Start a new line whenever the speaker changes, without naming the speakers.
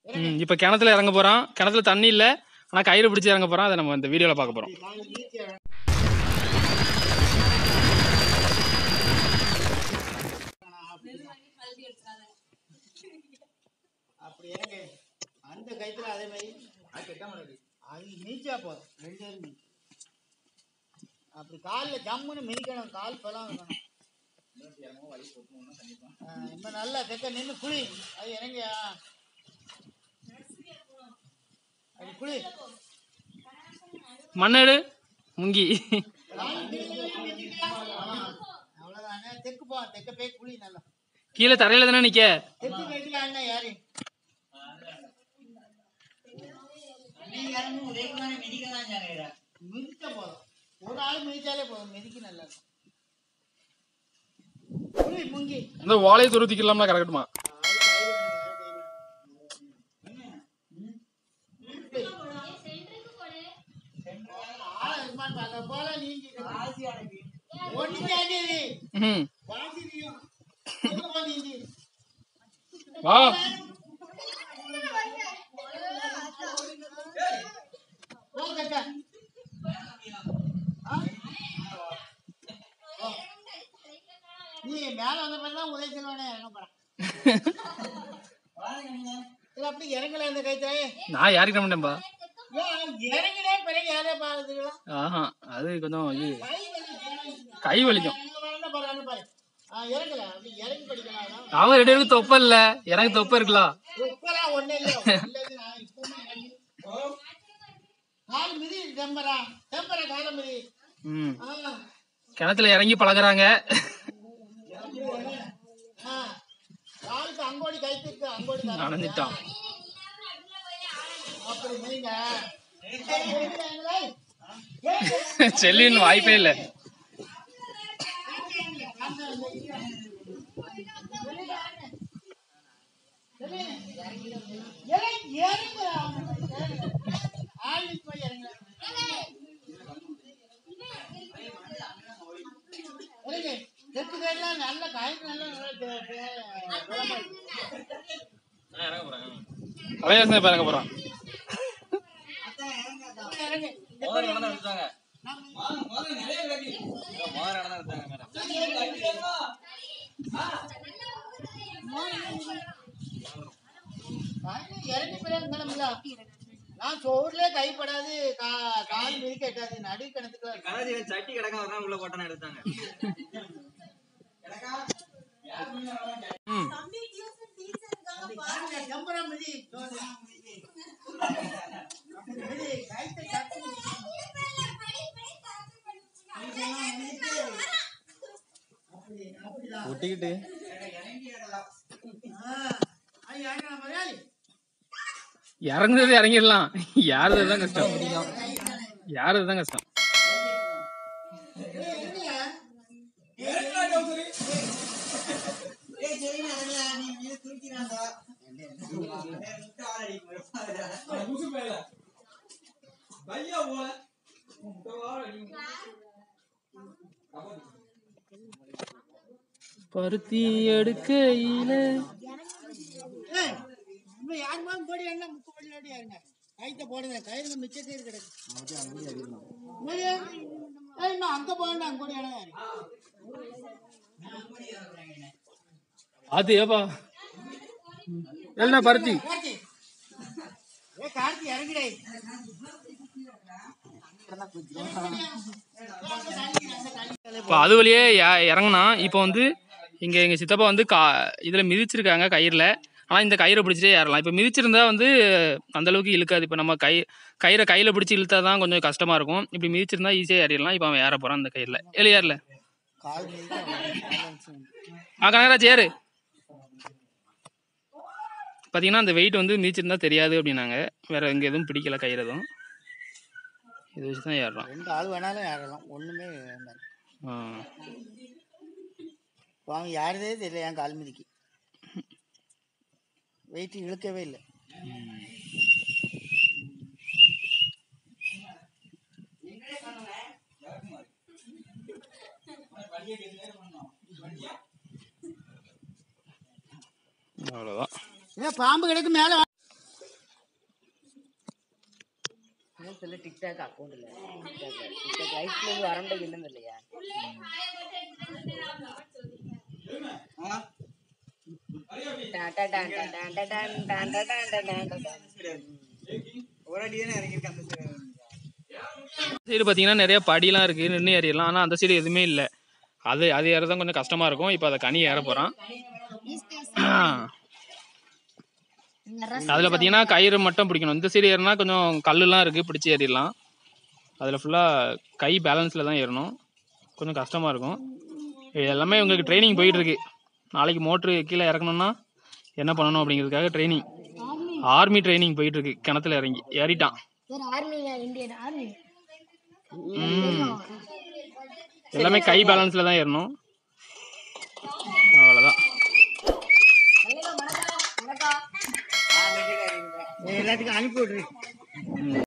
ம் இப்போ கிணத்துல இறங்க போகிறோம் கிணத்துல தண்ணி இல்லை ஆனால் கயிறு பிடிச்சி இறங்க போகிறோம் அதை நம்ம இந்த வீடியோவில் பார்க்க போகிறோம்
காலை நீச்சி இறங்க. அப்படி இறங்க அந்த கயித்துல அதே மாதிரி அது நீச்சா போதும் ரெண்டு பேரும் நீ அப்படி காலில் ஜம்முன்னு மிதிக்கணும் கால் பலம் இருக்கணும் ஆ, இப்ப நல்லா தெக்க நின்று குழி அது இறங்கியா அது குழி
மண்ணெடு முங்கி
அவ்வளவுதானே தெற்கு போ தெக்க போய் குழி நல்லா
கீழே தரையில் தானே நிற்க
தெற்கு போயிட்டு அண்ணன் யாரு மிதிச்ச போதும் ஒரு ஆள் மிதிச்சாலே போதும் மிதிக்கு நல்லா இருக்கும் குழி முங்கி
அந்த ஓலையை துருத்திக்கலாம்னா கரெக்டுமா
ஆளை இருமான்னு பார்க்க போல நீங்கி ஒண்ணு கேட்டது
ம்
வாசிரியும் எங்க போ நீந்தி
வா
போ கட்ட ஆ? ஓ. நீ மேல வந்த பிறகு தான் உதவி செல்வானே இறங்க போறான் இல்ல அப்படி இறங்கல அந்த கைத்தாயே
நான் யாருக்கிட்ட மாட்டேன்பா
ஏன் இறங்கினே பிறகு யாரே பாக்குதுங்களா
ஆஹா அது கொஞ்சம் இது
கை வலி
கை வலிக்கும்
இங்க வரணும் பாரு அங்க பாரு ஆ இறங்கல அப்படி இறங்கி படிக்கலாம்
அவங்க ரெண்டு பேருக்கு தொப்ப இல்ல எனக்கு தொப்ப இருக்கலாம்
உப்பெல்லாம் ஒண்ணு இல்ல இல்லது நான் இப்பவுமே இறங்கி கால் மிதி டெம்பரா டெம்பரா கால மிதி
ம்
ஆ
கிணத்துல இறங்கி பழகுறாங்க
ஆ. காலுக்கு அங்கோடி கைத்துக்கு அங்கோடி தரம்.
நனைஞ்சிட்டான்
அப்படி நீங்க
செல்லின்னு வாய்ப்பே இல்லை
நல்ல காய்க்கு நல்ல
அலையாசனை இப்போ இறங்க போகிறான்
இறங்கி பிறகு கிளம்பல நான் சோறுல கைப்படாது கா- கால் மிதி கட்டாது நடு கிணத்துக்கு
கலரி சட்டி கிடக்க வரலாம் உள்ள போட்டான எடுத்தாங்க
ம்
செம்பரம் மிதி சோறு. அப்படி மிதி, கைத்தை சட்டு மிதி. அப்படி அப்படிதான்
ஒட்டிக்கிட்டு
ஆ, அது இறங்கலாம் மலையாளி
இறங்குறது இறங்கிடலாம் யாருது தான் கஷ்டம் யாருது தான் கஷ்டம் பருத்தி எடுக்கையில
ஏய், இன்னும் யாருமா கோடி என்ன முக்கு படி அடி யாருங்க கைத்த போடுங்க கயிறுங்க மிச்ச கயிறு கிடக்கு இல்லையே? ஏய், இன்னும் அங்க போகணும் அங்க கோடி இடம் யாரு
அது ஏப்பா என்ன பருத்தி
கார்த்தி ஏ கார்த்தி இறங்கிடே
இப்போ அது வழியே ய- இறங்குனா இப்போ வந்து இங்கே எங்கள் சித்தப்பா வந்து கா இதில் மிதிச்சிருக்காங்க கயிறில் ஆனால் இந்த கயிறை பிடிச்சிட்டே ஏறலாம் இப்போ மிதிச்சிருந்தா வந்து அந்த அளவுக்கு இழுக்காது இப்போ நம்ம கை கயிறை கையில் பிடிச்சி இழுத்தா தான் கொஞ்சம் கஷ்டமாக இருக்கும் இப்படி மிதிச்சிருந்தா ஈஸியாக ஏறிடலாம் இப்போ அவன் ஏற போகிறான் அந்த கயிறில் இல்லை ஏறல
கால்
ஆ கனகராஜ் ஏறு பார்த்தீங்கன்னா அந்த வெயிட் வந்து மிதிச்சிருந்தா தெரியாது அப்படின்னாங்க வேறு எங்கே எதுவும் பிடிக்கல கயிறு எதுவும் இதை வச்சு தான் ஏறுறான்
ரெண்டு ஆள் வேணாலும் ஏறலாம் ஒண்ணுமே வேண்டாம்
ஆ
இப்போ அவன் யாருதே தெரியல என் கால் மிதிக்கு வெயிட் இழுக்கவே இல்லை
அவ்வளோதான்
ஏன் பாம்பு கிடக்கு மேலே
என்ன சொல்ல டிக்டாக் அக்கௌண்ட் இல்ல டிக்டாக் டிக்டாக் லைஃப்ல இருந்து வரம்பு என்னது இல்லையா டான் டான் டான் டான் டான் டான் டான் டான் டான் டான் டான் டான்.
ஒரு அடி தானே இறங்கியிருக்கு அந்த சைடு
சைடு பார்த்தீங்கன்னா நிறைய படிலாம் இருக்குது நின்று ஏறிடலாம் ஆனால் அந்த சைடு எதுவுமே இல்லை அது அது ஏறதான் கொஞ்சம் கஷ்டமாக இருக்கும் இப்போ அதை கனி ஏற போகிறான் அதில் பார்த்தீங்கன்னா கயிறு மட்டும் பிடிக்கணும் இந்த சைடு ஏறினா கொஞ்சம் கல்லுலாம் இருக்குது பிடிச்சி ஏறிடலாம் அதில் ஃபுல்லாக கை பேலன்ஸில் தான் ஏறணும் கொஞ்சம் கஷ்டமாக இருக்கும் இது எல்லாமே உங்களுக்கு ட்ரைனிங் போயிட்டுருக்கு நாளைக்கு மோட்ரு கீழே இறக்கணும்னா என்ன பண்ணணும் அப்படிங்கிறதுக்காக ட்ரைனிங் ஆர்மி ட்ரைனிங் போயிட்டுருக்கு கிணத்துல இறங்கி ஏறிட்டான்
இந்தியன் ஆர்மி
ம். எல்லாமே கை பேலன்ஸில் தான் ஏறணும் அவ்வளோதான்
எல்லாத்துக்கும் அனுப்பி விட்ரு